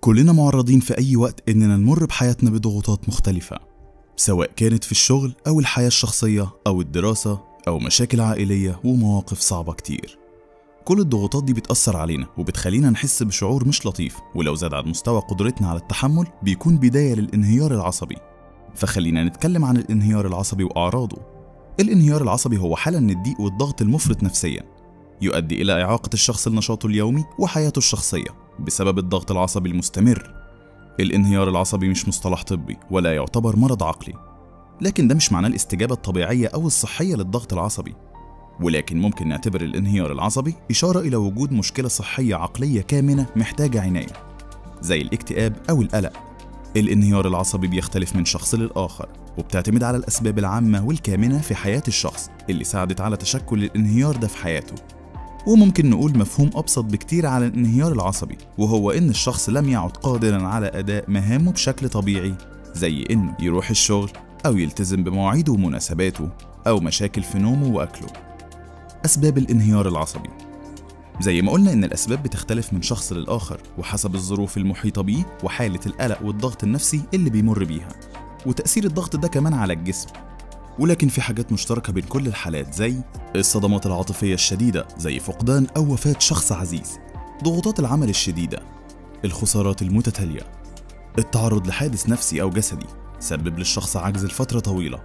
كلنا معرضين في أي وقت إننا نمر بحياتنا بضغوطات مختلفة سواء كانت في الشغل أو الحياة الشخصية أو الدراسة أو مشاكل عائلية ومواقف صعبة كتير كل الضغوطات دي بتأثر علينا وبتخلينا نحس بشعور مش لطيف ولو زاد عن مستوى قدرتنا على التحمل بيكون بداية للانهيار العصبي فخلينا نتكلم عن الانهيار العصبي وأعراضه الانهيار العصبي هو حالة من الضيق والضغط المفرط نفسيا يؤدي إلى إعاقة الشخص لنشاطه اليومي وحياته الشخصية بسبب الضغط العصبي المستمر الانهيار العصبي مش مصطلح طبي ولا يعتبر مرض عقلي لكن ده مش معناه الاستجابة الطبيعية أو الصحية للضغط العصبي ولكن ممكن نعتبر الانهيار العصبي إشارة إلى وجود مشكلة صحية عقلية كامنة محتاجة عناية زي الاكتئاب أو القلق الانهيار العصبي بيختلف من شخص للآخر وبتعتمد على الأسباب العامة والكامنة في حياة الشخص اللي ساعدت على تشكل الانهيار ده في حياته وممكن نقول مفهوم أبسط بكتير على الانهيار العصبي وهو إن الشخص لم يعد قادرا على أداء مهامه بشكل طبيعي زي إنه يروح الشغل أو يلتزم بمواعيده ومناسباته أو مشاكل في نومه وأكله أسباب الانهيار العصبي زي ما قلنا إن الأسباب بتختلف من شخص للآخر وحسب الظروف المحيطة بيه وحالة القلق والضغط النفسي اللي بيمر بيها وتأثير الضغط ده كمان على الجسم ولكن في حاجات مشتركة بين كل الحالات زي الصدمات العاطفية الشديدة زي فقدان أو وفاة شخص عزيز ضغوطات العمل الشديدة الخسارات المتتالية التعرض لحادث نفسي أو جسدي سبب للشخص عجز لفترة طويلة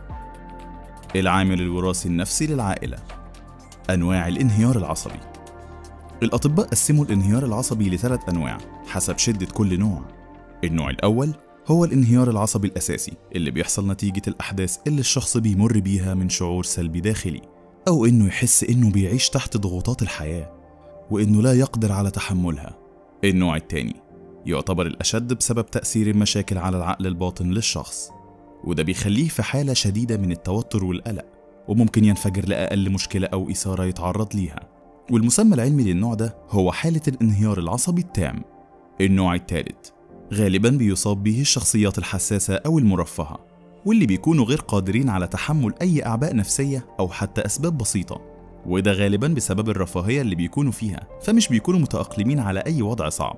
العامل الوراثي النفسي للعائلة أنواع الانهيار العصبي الأطباء قسموا الانهيار العصبي لثلاث أنواع حسب شدة كل نوع النوع الأول هو الانهيار العصبي الأساسي اللي بيحصل نتيجة الأحداث اللي الشخص بيمر بيها من شعور سلبي داخلي أو إنه يحس إنه بيعيش تحت ضغوطات الحياة وإنه لا يقدر على تحملها النوع التاني يعتبر الأشد بسبب تأثير المشاكل على العقل الباطن للشخص وده بيخليه في حالة شديدة من التوتر والقلق وممكن ينفجر لأقل مشكلة أو إثارة يتعرض ليها والمسمى العلمي للنوع ده هو حالة الانهيار العصبي التام النوع الثالث غالبا بيصاب به الشخصيات الحساسة أو المرفهة واللي بيكونوا غير قادرين على تحمل أي أعباء نفسية أو حتى أسباب بسيطة وده غالبا بسبب الرفاهية اللي بيكونوا فيها فمش بيكونوا متأقلمين على أي وضع صعب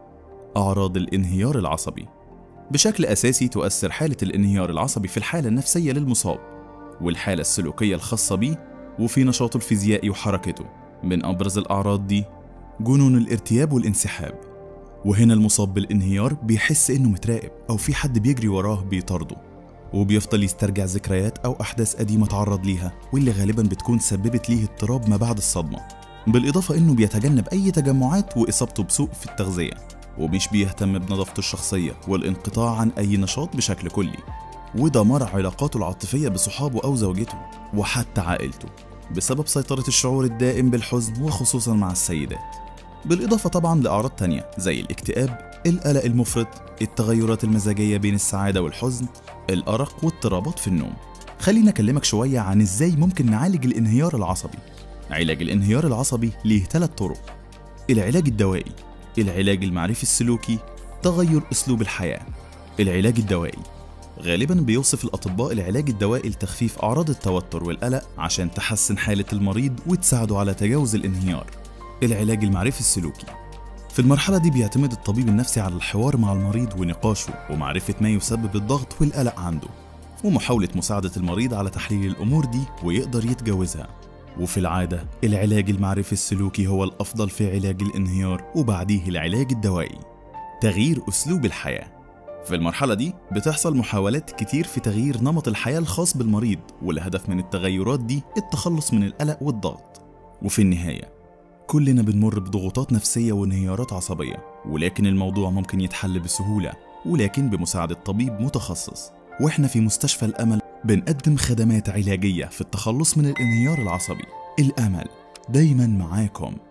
أعراض الانهيار العصبي بشكل أساسي تؤثر حالة الانهيار العصبي في الحالة النفسية للمصاب والحالة السلوكية الخاصة بيه وفي نشاطه الفيزيائي وحركته من أبرز الأعراض دي جنون الارتياب والانسحاب وهنا المصاب بالانهيار بيحس إنه متراقب أو في حد بيجري وراه بيطارده وبيفضل يسترجع ذكريات أو أحداث قديمة تعرض ليها واللي غالبا بتكون سببت ليه اضطراب ما بعد الصدمة بالإضافة إنه بيتجنب أي تجمعات وإصابته بسوء في التغذية ومش بيهتم بنظافته الشخصية والانقطاع عن أي نشاط بشكل كلي ودمار علاقاته العاطفية بصحابه أو زوجته وحتى عائلته بسبب سيطرة الشعور الدائم بالحزن وخصوصا مع السيدات بالإضافة طبعا لأعراض تانية زي الاكتئاب القلق المفرط التغيرات المزاجية بين السعادة والحزن الأرق واضطرابات في النوم خلينا أكلمك شوية عن إزاي ممكن نعالج الانهيار العصبي علاج الانهيار العصبي ليه ثلاث طرق العلاج الدوائي العلاج المعرفي السلوكي تغير أسلوب الحياة العلاج الدوائي غالبا بيوصف الأطباء العلاج الدوائي لتخفيف أعراض التوتر والقلق عشان تحسن حالة المريض وتساعده على تجاوز الانهيار العلاج المعرفي السلوكي في المرحلة دي بيعتمد الطبيب النفسي على الحوار مع المريض ونقاشه ومعرفة ما يسبب الضغط والقلق عنده ومحاولة مساعدة المريض على تحليل الأمور دي ويقدر يتجاوزها وفي العادة العلاج المعرفي السلوكي هو الأفضل في علاج الانهيار وبعديه العلاج الدوائي تغيير أسلوب الحياة في المرحلة دي بتحصل محاولات كتير في تغيير نمط الحياة الخاص بالمريض والهدف من التغيرات دي التخلص من القلق والضغط وفي النهاية كلنا بنمر بضغوطات نفسية وانهيارات عصبية ولكن الموضوع ممكن يتحل بسهولة ولكن بمساعدة طبيب متخصص واحنا في مستشفى الأمل بنقدم خدمات علاجية في التخلص من الانهيار العصبي الأمل دايما معاكم